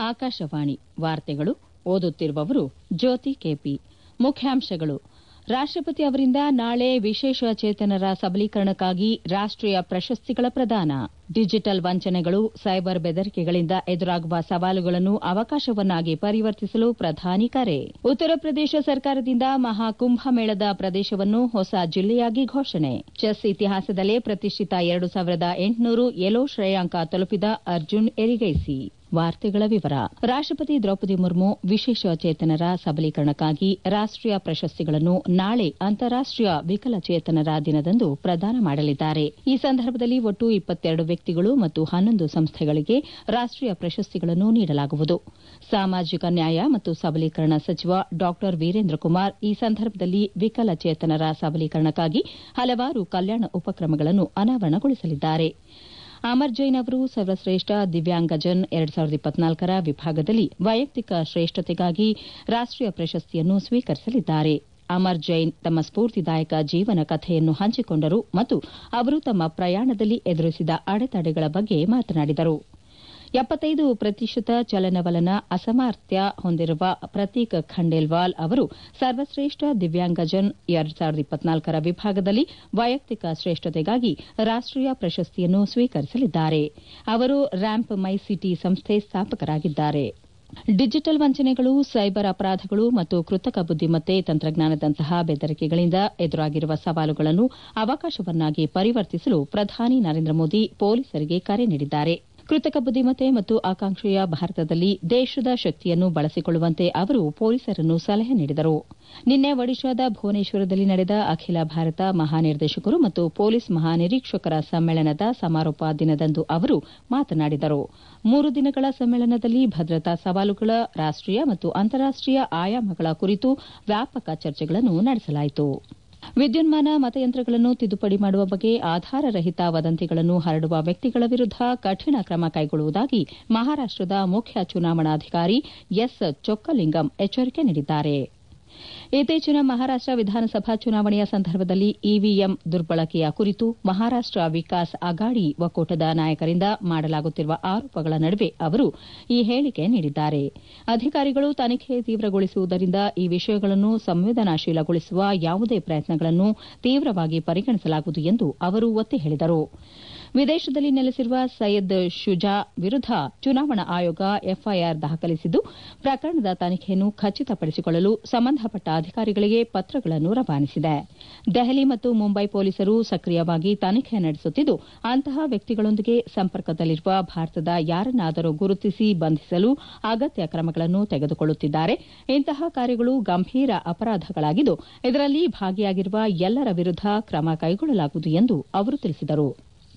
ಆಕಾಶವಾಣಿ ವಾರ್ತೆಗಳು ಓದುತ್ತಿರುವವರು ಜ್ಯೋತಿ ಕೆಪಿ ಮುಖ್ಯಾಂಶಗಳು ರಾಷ್ಟಪತಿ ಅವರಿಂದ ನಾಳೆ ವಿಶೇಷ ಚೇತನರ ಸಬಲೀಕರಣಕ್ಕಾಗಿ ರಾಷ್ಟೀಯ ಪ್ರಶಸ್ತಿಗಳ ಪ್ರದಾನ ಡಿಜಿಟಲ್ ವಂಚನೆಗಳು ಸೈಬರ್ ಬೆದರಿಕೆಗಳಿಂದ ಎದುರಾಗುವ ಸವಾಲುಗಳನ್ನು ಅವಕಾಶವನ್ನಾಗಿ ಪರಿವರ್ತಿಸಲು ಪ್ರಧಾನಿ ಕರೆ ಉತ್ತರ ಪ್ರದೇಶ ಸರ್ಕಾರದಿಂದ ಮಹಾಕುಂಭಮೇಳದ ಪ್ರದೇಶವನ್ನು ಹೊಸ ಜಿಲ್ಲೆಯಾಗಿ ಘೋಷಣೆ ಚೆಸ್ ಇತಿಹಾಸದಲ್ಲೇ ಪ್ರತಿಷ್ಠಿತ ಎರಡು ಸಾವಿರದ ಎಂಟುನೂರು ಎಲೋ ಶ್ರೇಯಾಂಕ ತಲುಪಿದ ಅರ್ಜುನ್ ಎರಿಗೈಸಿ ವಾರ್ತೆಗಳ ವಿವರ ರಾಷ್ಟಪತಿ ದ್ರೌಪದಿ ಮುರ್ಮು ವಿಶೇಷ ಚೇತನರ ಸಬಲೀಕರಣಕ್ಕಾಗಿ ರಾಷ್ಟೀಯ ಪ್ರಶಸ್ತಿಗಳನ್ನು ನಾಳೆ ಅಂತಾರಾಷ್ಟೀಯ ವಿಕಲಚೇತನರ ದಿನದಂದು ಪ್ರದಾನ ಮಾಡಲಿದ್ದಾರೆ ಈ ಸಂದರ್ಭದಲ್ಲಿ ಒಟ್ಟು ಇಪ್ಪತ್ತೆರಡು ವ್ಯಕ್ತಿಗಳು ಮತ್ತು ಹನ್ನೊಂದು ಸಂಸ್ಥೆಗಳಿಗೆ ರಾಷ್ಟೀಯ ಪ್ರಶಸ್ತಿಗಳನ್ನು ನೀಡಲಾಗುವುದು ಸಾಮಾಜಿಕ ನ್ಯಾಯ ಮತ್ತು ಸಬಲೀಕರಣ ಸಚಿವ ಡಾ ವೀರೇಂದ್ರ ಕುಮಾರ್ ಈ ಸಂದರ್ಭದಲ್ಲಿ ವಿಕಲಚೇತನರ ಸಬಲೀಕರಣಕ್ಕಾಗಿ ಹಲವಾರು ಕಲ್ಯಾಣ ಉಪಕ್ರಮಗಳನ್ನು ಅನಾವರಣಗೊಳಿಸಲಿದ್ದಾರೆ ಅಮರ್ ಜೈನ್ ಅವರು ಸರ್ವಶ್ರೇಷ್ಠ ದಿವ್ಯಾಂಗಜನ್ ಎರಡ್ ಸಾವಿರದ ಇಪ್ಪತ್ನಾಲ್ಕರ ವಿಭಾಗದಲ್ಲಿ ವೈಯಕ್ತಿಕ ಶ್ರೇಷ್ಠತೆಗಾಗಿ ರಾಷ್ಟೀಯ ಪ್ರಶಸ್ತಿಯನ್ನು ಸ್ವೀಕರಿಸಲಿದ್ದಾರೆ ಅಮರ್ ಜೈನ್ ತಮ್ಮ ಸ್ಫೂರ್ತಿದಾಯಕ ಜೀವನ ಕಥೆಯನ್ನು ಹಂಚಿಕೊಂಡರು ಮತ್ತು ಅವರು ತಮ್ಮ ಪ್ರಯಾಣದಲ್ಲಿ ಎದುರಿಸಿದ ಅಡೆತಡೆಗಳ ಬಗ್ಗೆ ಮಾತನಾಡಿದರು ಎಪ್ಪತ್ತೈದು ಪ್ರತಿಶತ ಚಲನವಲನ ಅಸಾಮರ್ಥ್ಯ ಹೊಂದಿರುವ ಪ್ರತೀಕ್ ಖಂಡೇಲ್ವಾಲ್ ಅವರು ಸರ್ವಶ್ರೇಷ್ಠ ದಿವ್ಯಾಂಗಜನ್ ಎರಡ್ ಸಾವಿರದ ಇಪ್ಪತ್ನಾಲ್ಕರ ವಿಭಾಗದಲ್ಲಿ ವೈಯಕ್ತಿಕ ಶ್ರೇಷ್ಠತೆಗಾಗಿ ರಾಷ್ಟೀಯ ಪ್ರಶಸ್ತಿಯನ್ನು ಸ್ವೀಕರಿಸಲಿದ್ದಾರೆ ಅವರು ರ್ಯಾಂಪ್ ಮೈ ಸಿಟಿ ಸಂಸ್ಥೆ ಸ್ಥಾಪಕರಾಗಿದ್ದಾರೆ ಡಿಜಿಟಲ್ ವಂಚನೆಗಳು ಸೈಬರ್ ಅಪರಾಧಗಳು ಮತ್ತು ಕೃತಕ ಬುದ್ದಿಮತ್ತೆ ತಂತ್ರಜ್ಞಾನದಂತಹ ಬೆದರಿಕೆಗಳಿಂದ ಎದುರಾಗಿರುವ ಸವಾಲುಗಳನ್ನು ಅವಕಾಶವನ್ನಾಗಿ ಪರಿವರ್ತಿಸಲು ಪ್ರಧಾನಿ ನರೇಂದ್ರ ಮೋದಿ ಪೊಲೀಸರಿಗೆ ಕರೆ ನೀಡಿದ್ದಾರೆ ಕೃತಕ ಬುದ್ದಿಮತ್ತೆ ಮತ್ತು ಆಕಾಂಕ್ಷೆಯ ಭಾರತದಲ್ಲಿ ದೇಶದ ಶಕ್ತಿಯನ್ನು ಬಳಸಿಕೊಳ್ಳುವಂತೆ ಅವರು ಪೊಲೀಸರನ್ನು ಸಲಹೆ ನೀಡಿದರು ನಿನ್ನೆ ಒಡಿಶಾದ ಭುವನೇಶ್ವರದಲ್ಲಿ ನಡೆದ ಅಖಿಲ ಭಾರತ ಮಹಾನಿರ್ದೇಶಕರು ಮತ್ತು ಪೊಲೀಸ್ ಮಹಾನಿರೀಕ್ಷಕರ ಸಮ್ಮೇಳನದ ಸಮಾರೋಪ ದಿನದಂದು ಅವರು ಮಾತನಾಡಿದರು ಮೂರು ದಿನಗಳ ಸಮ್ಮೇಳನದಲ್ಲಿ ಭದ್ರತಾ ಸವಾಲುಗಳ ರಾಷ್ಟೀಯ ಮತ್ತು ಅಂತಾರಾಷ್ಟೀಯ ಆಯಾಮಗಳ ಕುರಿತು ವ್ಯಾಪಕ ಚರ್ಚೆಗಳನ್ನು ನಡೆಸಲಾಯಿತು ವಿದ್ಯುನ್ಮಾನ ಮತಯಂತ್ರಗಳನ್ನು ತಿದ್ದುಪಡಿ ಮಾಡುವ ಬಗ್ಗೆ ಆಧಾರರಹಿತ ವದಂತಿಗಳನ್ನು ಹರಡುವ ವ್ಯಕ್ತಿಗಳ ವಿರುದ್ದ ಕಠಿಣ ಕ್ರಮ ಕೈಗೊಳ್ಳುವುದಾಗಿ ಮಹಾರಾಷ್ಟದ ಮುಖ್ಯ ಚುನಾವಣಾಧಿಕಾರಿ ಎಸ್ ಚೊಕ್ಕಲಿಂಗಂ ಎಚ್ಚರಿಕೆ ನೀಡಿದ್ದಾರೆ ಇತ್ತೀಚಿನ ಮಹಾರಾಷ್ಟ ವಿಧಾನಸಭಾ ಚುನಾವಣೆಯ ಸಂದರ್ಭದಲ್ಲಿ ಇವಿಎಂ ದುರ್ಬಳಕೆಯ ಕುರಿತು ಮಹಾರಾಷ್ಟ ವಿಕಾಸ್ ಅಗಾಡಿ ಒಕ್ಕೂಟದ ನಾಯಕರಿಂದ ಮಾಡಲಾಗುತ್ತಿರುವ ಆರೋಪಗಳ ನಡುವೆ ಅವರು ಈ ಹೇಳಿಕೆ ನೀಡಿದ್ದಾರೆ ಅಧಿಕಾರಿಗಳು ತನಿಖೆ ತೀವ್ರಗೊಳಿಸುವುದರಿಂದ ಈ ವಿಷಯಗಳನ್ನು ಸಂವೇದನಾಶೀಲಗೊಳಿಸುವ ಯಾವುದೇ ಪ್ರಯತ್ನಗಳನ್ನು ತೀವ್ರವಾಗಿ ಪರಿಗಣಿಸಲಾಗುವುದು ಎಂದು ಅವರು ಒತ್ತಿ ಹೇಳಿದರು ವಿದೇಶದಲ್ಲಿ ನೆಲೆಸಿರುವ ಸೈಯದ್ ಶುಜಾ ವಿರುದ್ದ ಚುನಾವಣಾ ಆಯೋಗ ಎಫ್ಐಆರ್ ದಾಖಲಿಸಿದ್ದು ಪ್ರಕರಣದ ತನಿಖೆಯನ್ನು ಖಚಿತಪಡಿಸಿಕೊಳ್ಳಲು ಸಂಬಂಧಪಟ್ಟ ಅಧಿಕಾರಿಗಳಿಗೆ ಪತ್ರಗಳನ್ನು ರವಾನಿಸಿದೆ ದೆಹಲಿ ಮತ್ತು ಮುಂಬೈ ಪೊಲೀಸರು ಸಕ್ರಿಯವಾಗಿ ತನಿಖೆ ನಡೆಸುತ್ತಿದ್ದು ಅಂತಹ ವ್ಯಕ್ತಿಗಳೊಂದಿಗೆ ಸಂಪರ್ಕದಲ್ಲಿರುವ ಭಾರತದ ಯಾರನ್ನಾದರೂ ಗುರುತಿಸಿ ಬಂಧಿಸಲು ಅಗತ್ಯ ಕ್ರಮಗಳನ್ನು ತೆಗೆದುಕೊಳ್ಳುತ್ತಿದ್ದಾರೆ ಇಂತಹ ಕಾರ್ಯಗಳು ಗಂಭೀರ ಅಪರಾಧಗಳಾಗಿದ್ದು ಇದರಲ್ಲಿ ಭಾಗಿಯಾಗಿರುವ ಎಲ್ಲರ ವಿರುದ್ದ ಕ್ರಮ ಕೈಗೊಳ್ಳಲಾಗುವುದು ಎಂದು ಅವರು ತಿಳಿಸಿದರು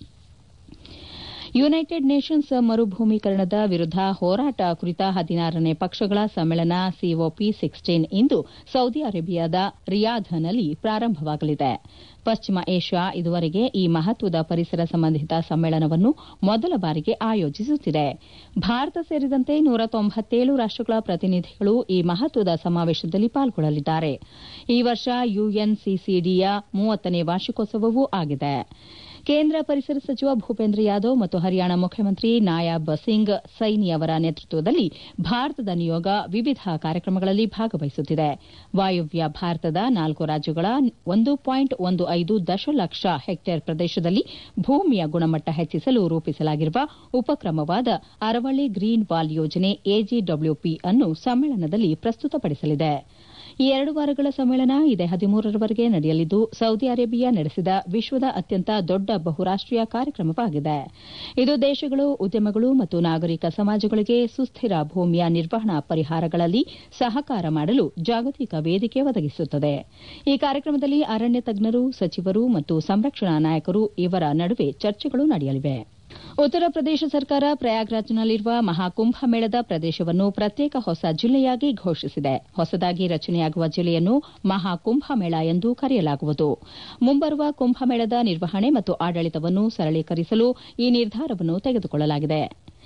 ಯುನೈಟೆಡ್ ನೇಷನ್ಸ್ ಮರುಭೂಮೀಕರಣದ ವಿರುದ್ದ ಹೋರಾಟ ಕುರಿತ ಹದಿನಾರನೇ ಪಕ್ಷಗಳ ಸಮ್ಮೇಳನ ಸಿಒಪಿ ಸಿಕ್ಸ್ಟೀನ್ ಇಂದು ಸೌದಿ ಅರೇಬಿಯಾದ ರಿಯಾದ್ನಲ್ಲಿ ಪ್ರಾರಂಭವಾಗಲಿದೆ ಪಶ್ಚಿಮ ಏಷ್ಯಾ ಇದುವರೆಗೆ ಈ ಮಹತ್ವದ ಪರಿಸರ ಸಂಬಂಧಿತ ಸಮ್ಮೇಳನವನ್ನು ಮೊದಲ ಬಾರಿಗೆ ಆಯೋಜಿಸುತ್ತಿದೆ ಭಾರತ ಸೇರಿದಂತೆ ನೂರ ತೊಂಬತ್ತೇಳು ರಾಷ್ಟಗಳ ಪ್ರತಿನಿಧಿಗಳು ಈ ಮಹತ್ವದ ಸಮಾವೇಶದಲ್ಲಿ ಪಾಲ್ಗೊಳ್ಳಲಿದ್ದಾರೆ ಈ ವರ್ಷ ಯುಎನ್ಸಿಸಿಡಿಯ ಮೂವತ್ತನೇ ವಾರ್ಷಿಕೋತ್ಸವವೂ ಆಗಿದೆ ಕೇಂದ್ರ ಪರಿಸರ ಸಚಿವ ಭೂಪೇಂದ್ರ ಯಾದವ್ ಮತ್ತು ಹರಿಯಾಣ ಮುಖ್ಯಮಂತ್ರಿ ನಾಯಾಬ್ ಸಿಂಗ್ ಸೈನಿ ಅವರ ನೇತೃತ್ವದಲ್ಲಿ ಭಾರತದ ನಿಯೋಗ ವಿವಿಧ ಕಾರ್ಯಕ್ರಮಗಳಲ್ಲಿ ಭಾಗವಹಿಸುತ್ತಿದೆ ವಾಯುವ್ಯ ಭಾರತದ ನಾಲ್ಕು ರಾಜ್ಯಗಳ ಒಂದು ಪಾಯಿಂಟ್ ಒಂದು ಐದು ದಶಲಕ್ಷ ಹೆಕ್ಟೇರ್ ಪ್ರದೇಶದಲ್ಲಿ ಭೂಮಿಯ ಗುಣಮಟ್ಟ ಹೆಚ್ಚಿಸಲು ರೂಪಿಸಲಾಗಿರುವ ಉಪಕ್ರಮವಾದ ಅರವಳ್ಳಿ ಗ್ರೀನ್ ವಾಲ್ ಯೋಜನೆ ಎಜಿಡಬ್ಲ್ಯೂಪಿ ಅನ್ನು ಸಮ್ಮೇಳನದಲ್ಲಿ ಪ್ರಸ್ತುತಪಡಿಸಲಿದೆ ಈ ಎರಡು ವಾರಗಳ ಸಮ್ಮೇಳನ ಇದೇ ಹದಿಮೂರರವರೆಗೆ ನಡೆಯಲಿದ್ದು ಸೌದಿ ಅರೇಬಿಯಾ ನಡೆಸಿದ ವಿಶ್ವದ ಅತ್ಯಂತ ದೊಡ್ಡ ಬಹುರಾಷ್ಟೀಯ ಕಾರ್ಯಕ್ರಮವಾಗಿದೆ ಇದು ದೇಶಗಳು ಉದ್ಯಮಗಳು ಮತ್ತು ನಾಗರಿಕ ಸಮಾಜಗಳಿಗೆ ಸುಸ್ಥಿರ ಭೂಮಿಯ ನಿರ್ವಹಣಾ ಪರಿಹಾರಗಳಲ್ಲಿ ಸಹಕಾರ ಮಾಡಲು ಜಾಗತಿಕ ವೇದಿಕೆ ಒದಗಿಸುತ್ತದೆ ಈ ಕಾರ್ಯಕ್ರಮದಲ್ಲಿ ಅರಣ್ಯ ತಜ್ಞರು ಸಚಿವರು ಮತ್ತು ಸಂರಕ್ಷಣಾ ನಾಯಕರು ಇವರ ನಡುವೆ ಚರ್ಚೆಗಳು ನಡೆಯಲಿವೆ ಉತ್ತರ ಪ್ರದೇಶ ಸರ್ಕಾರ ಪ್ರಯಾಗ್ರಾಜ್ನಲ್ಲಿರುವ ಮಹಾಕುಂಭಮೇಳದ ಪ್ರದೇಶವನ್ನು ಪ್ರತ್ಯೇಕ ಹೊಸ ಜಿಲ್ಲೆಯಾಗಿ ಘೋಷಿಸಿದೆ ಹೊಸದಾಗಿ ರಚನೆಯಾಗುವ ಜಿಲ್ಲೆಯನ್ನು ಮಹಾಕುಂಭಮೇಳ ಎಂದು ಕರೆಯಲಾಗುವುದು ಮುಂಬರುವ ಕುಂಭಮೇಳದ ನಿರ್ವಹಣೆ ಮತ್ತು ಆಡಳಿತವನ್ನು ಸರಳೀಕರಿಸಲು ಈ ನಿರ್ಧಾರವನ್ನು ತೆಗೆದುಕೊಳ್ಳಲಾಗಿದೆ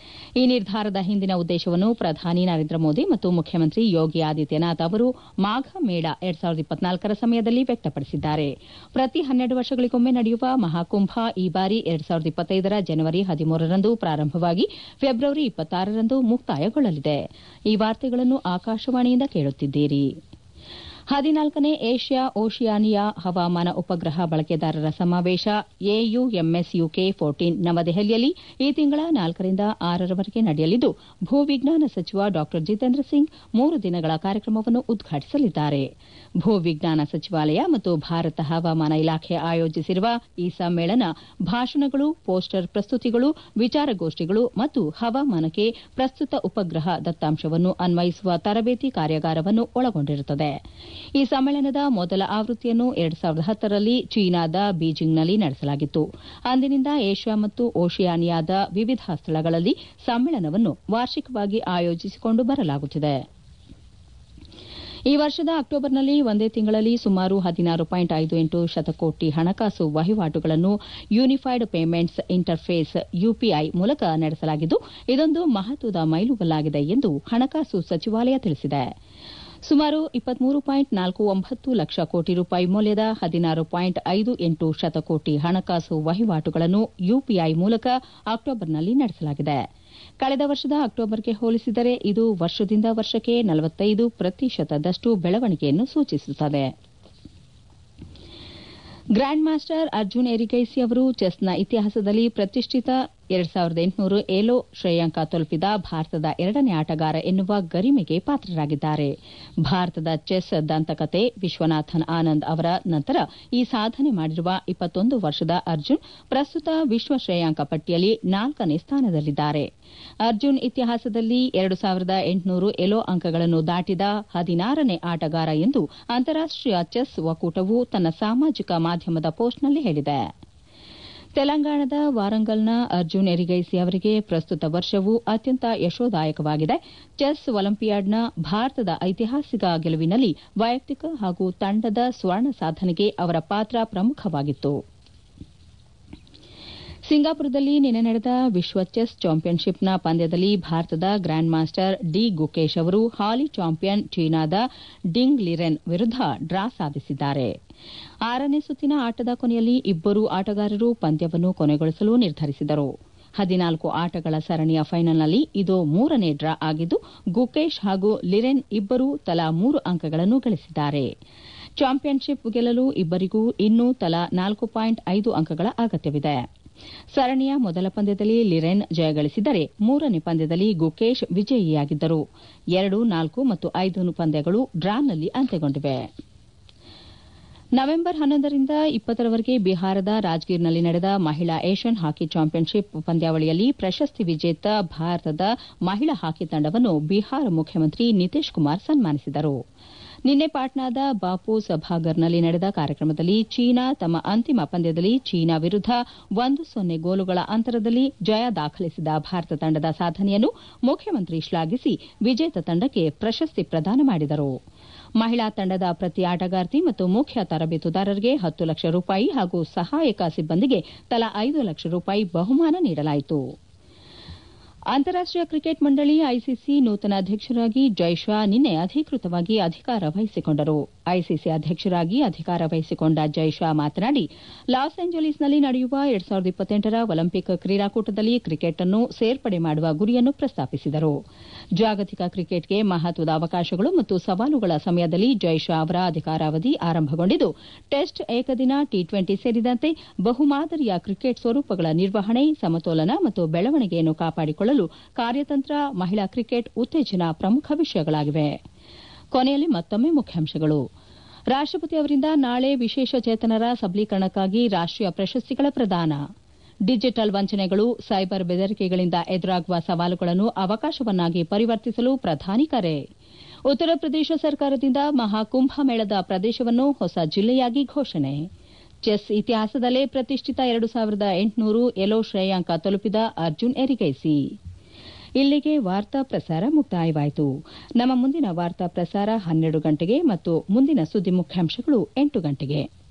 ಈ ನಿರ್ಧಾರದ ಹಿಂದಿನ ಉದ್ದೇಶವನ್ನು ಪ್ರಧಾನಿ ನರೇಂದ್ರ ಮೋದಿ ಮತ್ತು ಮುಖ್ಯಮಂತ್ರಿ ಯೋಗಿ ಆದಿತ್ಯನಾಥ್ ಅವರು ಮಾಘ ಮೇಳ ಎರಡ್ ಸಾವಿರದ ಇಪ್ಪತ್ನಾಲ್ಕರ ಸಮಯದಲ್ಲಿ ವ್ಯಕ್ತಪಡಿಸಿದ್ದಾರೆ ಪ್ರತಿ ಹನ್ನೆರಡು ವರ್ಷಗಳಿಗೊಮ್ಮೆ ನಡೆಯುವ ಮಹಾಕುಂಭ ಈ ಬಾರಿ ಎರಡ್ ಸಾವಿರದ ಇಪ್ಪತ್ತೈದರ ಜನವರಿ ಹದಿಮೂರರಂದು ಪ್ರಾರಂಭವಾಗಿ ಫೆಬ್ರವರಿ ಇಪ್ಪತ್ತಾರರಂದು ಮುಕ್ತಾಯಗೊಳ್ಳಲಿದೆ ಈ ವಾರ್ತೆಗಳನ್ನು ಆಕಾಶವಾಣಿಯಿಂದ ಕೇಳುತ್ತಿದ್ದೀರಿ ಹದಿನಾಲ್ಕನೇ ಏಷ್ಯಾ ಓಷಿಯಾನಿಯಾ ಹವಾಮಾನ ಉಪಗ್ರಹ ಬಳಕೆದಾರರ ಸಮಾವೇಶ ಎಯುಎಂಎಸ್ ಯುಕೆ ಫೋರ್ಟೀನ್ ನವದೆಹಲಿಯಲ್ಲಿ ಈ ತಿಂಗಳ ನಾಲ್ಕರಿಂದ ಆರರವರೆಗೆ ನಡೆಯಲಿದ್ದು ಭೂವಿಜ್ಞಾನ ಸಚಿವ ಡಾ ಜಿತೇಂದ್ರ ಸಿಂಗ್ ಮೂರು ದಿನಗಳ ಕಾರ್ಯಕ್ರಮವನ್ನು ಉದ್ಘಾಟಿಸಲಿದ್ದಾರೆ ಭೂವಿಜ್ಞಾನ ಸಚಿವಾಲಯ ಮತ್ತು ಭಾರತ ಹವಾಮಾನ ಇಲಾಖೆ ಆಯೋಜಿಸಿರುವ ಈ ಸಮ್ಮೇಳನ ಭಾಷಣಗಳು ಪೋಸ್ಟರ್ ಪ್ರಸ್ತುತಿಗಳು ವಿಚಾರಗೋಷ್ಠಿಗಳು ಮತ್ತು ಹವಾಮಾನಕ್ಕೆ ಪ್ರಸ್ತುತ ಉಪಗ್ರಹ ದತ್ತಾಂಶವನ್ನು ಅನ್ವಯಿಸುವ ತರಬೇತಿ ಕಾರ್ಯಾಗಾರವನ್ನು ಒಳಗೊಂಡಿರುತ್ತದೆ ಈ ಸಮ್ಮೇಳನದ ಮೊದಲ ಆವೃತ್ತಿಯನ್ನು ಎರಡ್ ಸಾವಿರದ ಹತ್ತರಲ್ಲಿ ಚೀನಾದ ಬೀಜಿಂಗ್ನಲ್ಲಿ ನಡೆಸಲಾಗಿತ್ತು ಅಂದಿನಿಂದ ಏಷ್ಯಾ ಮತ್ತು ಓಷಿಯಾನಿಯಾದ ವಿವಿಧ ಸ್ಥಳಗಳಲ್ಲಿ ಸಮ್ಮೇಳನವನ್ನು ವಾರ್ಷಿಕವಾಗಿ ಆಯೋಜಿಸಿಕೊಂಡು ಬರಲಾಗುತ್ತಿದೆ ಈ ವರ್ಷದ ಅಕ್ಟೋಬರ್ನಲ್ಲಿ ಒಂದೇ ತಿಂಗಳಲ್ಲಿ ಸುಮಾರು ಹದಿನಾರು ಪಾಯಿಂಟ್ ಐದು ಎಂಟು ಶತಕೋಟಿ ಹಣಕಾಸು ವಹಿವಾಟುಗಳನ್ನು ಯೂನಿಫೈಡ್ ಪೇಮೆಂಟ್ಸ್ ಇಂಟರ್ಫೇಸ್ ಯುಪಿಐ ಮೂಲಕ ನಡೆಸಲಾಗಿದ್ದು ಇದೊಂದು ಮಹತ್ವದ ಮೈಲುಗಲ್ಲಾಗಿದೆ ಎಂದು ಹಣಕಾಸು ಸಚಿವಾಲಯ ತಿಳಿಸಿದೆ ಸುಮಾರು ಇಪ್ಪತ್ಮೂರು ಪಾಯಿಂಟ್ ನಾಲ್ಕು ಒಂಬತ್ತು ಲಕ್ಷ ಕೋಟಿ ರೂಪಾಯಿ ಮೌಲ್ಯದ ಹದಿನಾರು ಪಾಯಿಂಟ್ ಐದು ಎಂಟು ಶತಕೋಟಿ ಹಣಕಾಸು ವಹಿವಾಟುಗಳನ್ನು ಯುಪಿಐ ಮೂಲಕ ಅಕ್ಟೋಬರ್ನಲ್ಲಿ ನಡೆಸಲಾಗಿದೆ ಕಳೆದ ವರ್ಷದ ಅಕ್ಟೋಬರ್ಗೆ ಹೋಲಿಸಿದರೆ ಇದು ವರ್ಷದಿಂದ ವರ್ಷಕ್ಕೆ ನಲವತ್ತೈದು ಪ್ರತಿಶತದಷ್ಟು ಬೆಳವಣಿಗೆಯನ್ನು ಸೂಚಿಸುತ್ತದೆ ಗ್ರ್ಯಾಂಡ್ ಮಾಸ್ಟರ್ ಅರ್ಜುನ್ ಎರಿಗೈಸಿ ಅವರು ಚೆಸ್ನ ಇತಿಹಾಸದಲ್ಲಿ ಪ್ರತಿಷ್ಠಿತ ಎರಡ್ ಸಾವಿರದ ಎಂಟುನೂರು ಏಲೋ ಶ್ರೇಯಾಂಕ ತಲುಪಿದ ಭಾರತದ ಎರಡನೇ ಆಟಗಾರ ಎನ್ನುವ ಗರಿಮೆಗೆ ಪಾತ್ರರಾಗಿದ್ದಾರೆ ಭಾರತದ ಚೆಸ್ ದಂತಕತೆ ವಿಶ್ವನಾಥನ್ ಆನಂದ್ ಅವರ ನಂತರ ಈ ಸಾಧನೆ ಮಾಡಿರುವ ಇಪ್ಪತ್ತೊಂದು ವರ್ಷದ ಅರ್ಜುನ್ ಪ್ರಸ್ತುತ ವಿಶ್ವ ಶ್ರೇಯಾಂಕ ಪಟ್ಟಿಯಲ್ಲಿ ನಾಲ್ಕನೇ ಸ್ಥಾನದಲ್ಲಿದ್ದಾರೆ ಅರ್ಜುನ್ ಇತಿಹಾಸದಲ್ಲಿ ಎರಡು ಸಾವಿರದ ಎಂಟುನೂರು ಎಲೋ ಅಂಕಗಳನ್ನು ದಾಟಿದ ಹದಿನಾರನೇ ಆಟಗಾರ ಎಂದು ಅಂತಾರಾಷ್ಟೀಯ ಚೆಸ್ ಒಕ್ಕೂಟವು ತನ್ನ ಸಾಮಾಜಿಕ ಮಾಧ್ಯಮದ ಪೋಸ್ಟ್ನಲ್ಲಿ ಹೇಳಿದೆ ತೆಲಂಗಾಣದ ವಾರಂಗಲ್ನ ಅರ್ಜುನ್ ಎರಿಗೈಸಿ ಅವರಿಗೆ ಪ್ರಸ್ತುತ ವರ್ಷವು ಅತ್ಯಂತ ಯಶೋದಾಯಕವಾಗಿದೆ ಚೆಸ್ ಒಲಿಂಪಿಯಾಡ್ನ ಭಾರತದ ಐತಿಹಾಸಿಕ ಗೆಲುವಿನಲ್ಲಿ ವೈಯಕ್ತಿಕ ಹಾಗೂ ತಂಡದ ಸ್ವರ್ಣ ಸಾಧನೆಗೆ ಅವರ ಪಾತ್ರ ಪ್ರಮುಖವಾಗಿತ್ತು ಸಿಂಗಾಪುರದಲ್ಲಿ ನಿನ್ನೆ ನಡೆದ ವಿಶ್ವ ಚೆಸ್ ಚಾಂಪಿಯನ್ಶಿಪ್ನ ಪಂದ್ಯದಲ್ಲಿ ಭಾರತದ ಗ್ರ್ಯಾಂಡ್ ಮಾಸ್ಟರ್ ಡಿ ಗುಕೇಶ್ ಅವರು ಹಾಲಿ ಚಾಂಪಿಯನ್ ಚೀನಾದ ಡಿಂಗ್ ಲಿರೆನ್ ವಿರುದ್ದ ಡ್ರಾ ಸಾಧಿಸಿದ್ದಾರೆ ಆರನೇ ಸುತ್ತಿನ ಆಟದ ಕೊನೆಯಲ್ಲಿ ಇಬ್ಬರು ಆಟಗಾರರು ಪಂದ್ಯವನ್ನು ಕೊನೆಗೊಳಿಸಲು ನಿರ್ಧರಿಸಿದರು ಹದಿನಾಲ್ಕು ಆಟಗಳ ಸರಣಿಯ ಫೈನಲ್ನಲ್ಲಿ ಇದು ಮೂರನೇ ಡ್ರಾ ಆಗಿದ್ದು ಗುಕೇಶ್ ಹಾಗೂ ಲಿರೆನ್ ಇಬ್ಬರೂ ತಲಾ ಮೂರು ಅಂಕಗಳನ್ನು ಗಳಿಸಿದ್ದಾರೆ ಚಾಂಪಿಯನ್ಶಿಪ್ ಗೆಲ್ಲಲು ಇಬ್ಬರಿಗೂ ಇನ್ನೂ ತಲಾ ನಾಲ್ಕು ಪಾಯಿಂಟ್ ಐದು ಅಂಕಗಳ ಅಗತ್ಯವಿದೆ ಸರಣಿಯ ಮೊದಲ ಪಂದ್ಯದಲ್ಲಿ ಲಿರೆನ್ ಜಯಗಳಿಸಿದರೆ ಮೂರನೇ ಪಂದ್ಯದಲ್ಲಿ ಗುಕೇಶ್ ವಿಜಯಿಯಾಗಿದ್ದರು ಎರಡು ನಾಲ್ಕು ಮತ್ತು ಐದು ಪಂದ್ಯಗಳು ಡ್ರಾನಲ್ಲಿ ಅಂತ್ಯಗೊಂಡಿವೆ ನವೆಂಬರ್ ಹನ್ನೊಂದರಿಂದ ಇಪ್ಪತ್ತರವರೆಗೆ ಬಿಹಾರದ ರಾಜ್ಗೀರ್ನಲ್ಲಿ ನಡೆದ ಮಹಿಳಾ ಏಷ್ಯನ್ ಹಾಕಿ ಚಾಂಪಿಯನ್ಶಿಪ್ ಪಂದ್ಯಾವಳಿಯಲ್ಲಿ ಪ್ರಶಸ್ತಿ ವಿಜೇತ ಭಾರತದ ಮಹಿಳಾ ಹಾಕಿ ತಂಡವನ್ನು ಬಿಹಾರ ಮುಖ್ಯಮಂತ್ರಿ ನಿತೀಶ್ ಕುಮಾರ್ ಸನ್ಮಾನಿಸಿದರು ನಿನ್ನೆ ಪಾಟ್ನಾದ ಬಾಪು ಸಭಾಗರ್ನಲ್ಲಿ ನಡೆದ ಕಾರ್ಯಕ್ರಮದಲ್ಲಿ ಚೀನಾ ತಮ್ಮ ಅಂತಿಮ ಪಂದ್ಯದಲ್ಲಿ ಚೀನಾ ವಿರುದ್ದ ಒಂದು ಸೊನ್ನೆ ಗೋಲುಗಳ ಅಂತರದಲ್ಲಿ ಜಯ ದಾಖಲಿಸಿದ ಭಾರತ ತಂಡದ ಸಾಧನೆಯನ್ನು ಮುಖ್ಯಮಂತ್ರಿ ಶ್ಲಾಘಿಸಿ ವಿಜೇತ ತಂಡಕ್ಕೆ ಪ್ರಶಸ್ತಿ ಪ್ರದಾನ ಮಾಡಿದರು ಮಹಿಳಾ ತಂಡದ ಪ್ರತಿ ಆಟಗಾರ್ತಿ ಮತ್ತು ಮುಖ್ಯ ತರಬೇತುದಾರರಿಗೆ ಹತ್ತು ಲಕ್ಷ ರೂಪಾಯಿ ಹಾಗೂ ಸಹಾಯಕ ಸಿಬ್ಬಂದಿಗೆ ತಲಾ ಐದು ಲಕ್ಷ ರೂಪಾಯಿ ಬಹುಮಾನ ನೀಡಲಾಯಿತು ಅಂತಾರಾಷ್ಟೀಯ ಕ್ರಿಕೆಟ್ ಮಂಡಳಿ ಐಸಿಸಿ ನೂತನ ಅಧ್ಯಕ್ಷರಾಗಿ ಜೈಶಾ ನಿನ್ನೆ ಅಧಿಕೃತವಾಗಿ ಅಧಿಕಾರ ವಹಿಸಿಕೊಂಡರು ಐಸಿಸಿ ಅಧ್ಯಕ್ಷರಾಗಿ ಅಧಿಕಾರ ವಹಿಸಿಕೊಂಡ ಜೈಶಾ ಮಾತನಾಡಿ ಲಾಸ್ ಏಂಜಲೀಸ್ನಲ್ಲಿ ನಡೆಯುವ ಎರಡ್ ಸಾವಿರದ ಇಪ್ಪತ್ತೆಂಟರ ಒಲಿಂಪಿಕ್ ಕ್ರೀಡಾಕೂಟದಲ್ಲಿ ಕ್ರಿಕೆಟ್ ಅನ್ನು ಸೇರ್ಪಡೆ ಮಾಡುವ ಗುರಿಯನ್ನು ಪ್ರಸ್ತಾಪಿಸಿದರು ಜಾಗತಿಕ ಕ್ರಿಕೆಟ್ಗೆ ಮಹತ್ವದ ಅವಕಾಶಗಳು ಮತ್ತು ಸವಾಲುಗಳ ಸಮಯದಲ್ಲಿ ಜೈಶಾ ಅವರ ಅಧಿಕಾರಾವಧಿ ಆರಂಭಗೊಂಡಿದ್ದು ಟೆಸ್ಟ್ ಏಕದಿನ ಟಿ ಟ್ವೆಂಟಿ ಸೇರಿದಂತೆ ಬಹುಮಾದರಿಯ ಕ್ರಿಕೆಟ್ ಸ್ವರೂಪಗಳ ನಿರ್ವಹಣೆ ಸಮತೋಲನ ಮತ್ತು ಬೆಳವಣಿಗೆಯನ್ನು ಕಾಪಾಡಿಕೊಳ್ಳಲು ಕಾರ್ಯತಂತ್ರ ಮಹಿಳಾ ಕ್ರಿಕೆಟ್ ಉತ್ತೇಜನ ಪ್ರಮುಖ ವಿಷಯಗಳಾಗಿವೆ ಕೊನೆಯಲ್ಲಿ ಮತ್ತೊಮ್ಮೆ ಮುಖ್ಯಾಂಶಗಳು ರಾಷ್ಟಪತಿ ಅವರಿಂದ ನಾಳೆ ವಿಶೇಷ ಚೇತನರ ಸಬಲೀಕರಣಕ್ಕಾಗಿ ರಾಷ್ಟೀಯ ಪ್ರಶಸ್ತಿಗಳ ಪ್ರದಾನ ಡಿಜಿಟಲ್ ವಂಚನೆಗಳು ಸೈಬರ್ ಬೆದರಿಕೆಗಳಿಂದ ಎದುರಾಗುವ ಸವಾಲುಗಳನ್ನು ಅವಕಾಶವನ್ನಾಗಿ ಪರಿವರ್ತಿಸಲು ಪ್ರಧಾನಿ ಕರೆ ಉತ್ತರ ಪ್ರದೇಶ ಸರ್ಕಾರದಿಂದ ಮಹಾಕುಂಭ ಮೇಳದ ಪ್ರದೇಶವನ್ನು ಹೊಸ ಜಿಲ್ಲೆಯಾಗಿ ಘೋಷಣೆ ಚೆಸ್ ಇತಿಹಾಸದಲ್ಲೇ ಪ್ರತಿಷ್ಠಿತ ಎರಡು ಸಾವಿರದ ಎಂಟುನೂರು ಎಲೋ ಶ್ರೇಯಾಂಕ ತಲುಪಿದ ಅರ್ಜುನ್ ಎರಿಗೈಸಿ ಇಲ್ಲಿಗೆ ವಾರ್ತಾ ಪ್ರಸಾರ ಮುಕ್ತಾಯವಾಯಿತು ನಮ್ಮ ಮುಂದಿನ ವಾರ್ತಾ ಪ್ರಸಾರ ಹನ್ನೆರಡು ಗಂಟೆಗೆ ಮತ್ತು ಮುಂದಿನ ಸುದ್ದಿ ಮುಖ್ಯಾಂಶಗಳು ಎಂಟು ಗಂಟೆಗೆ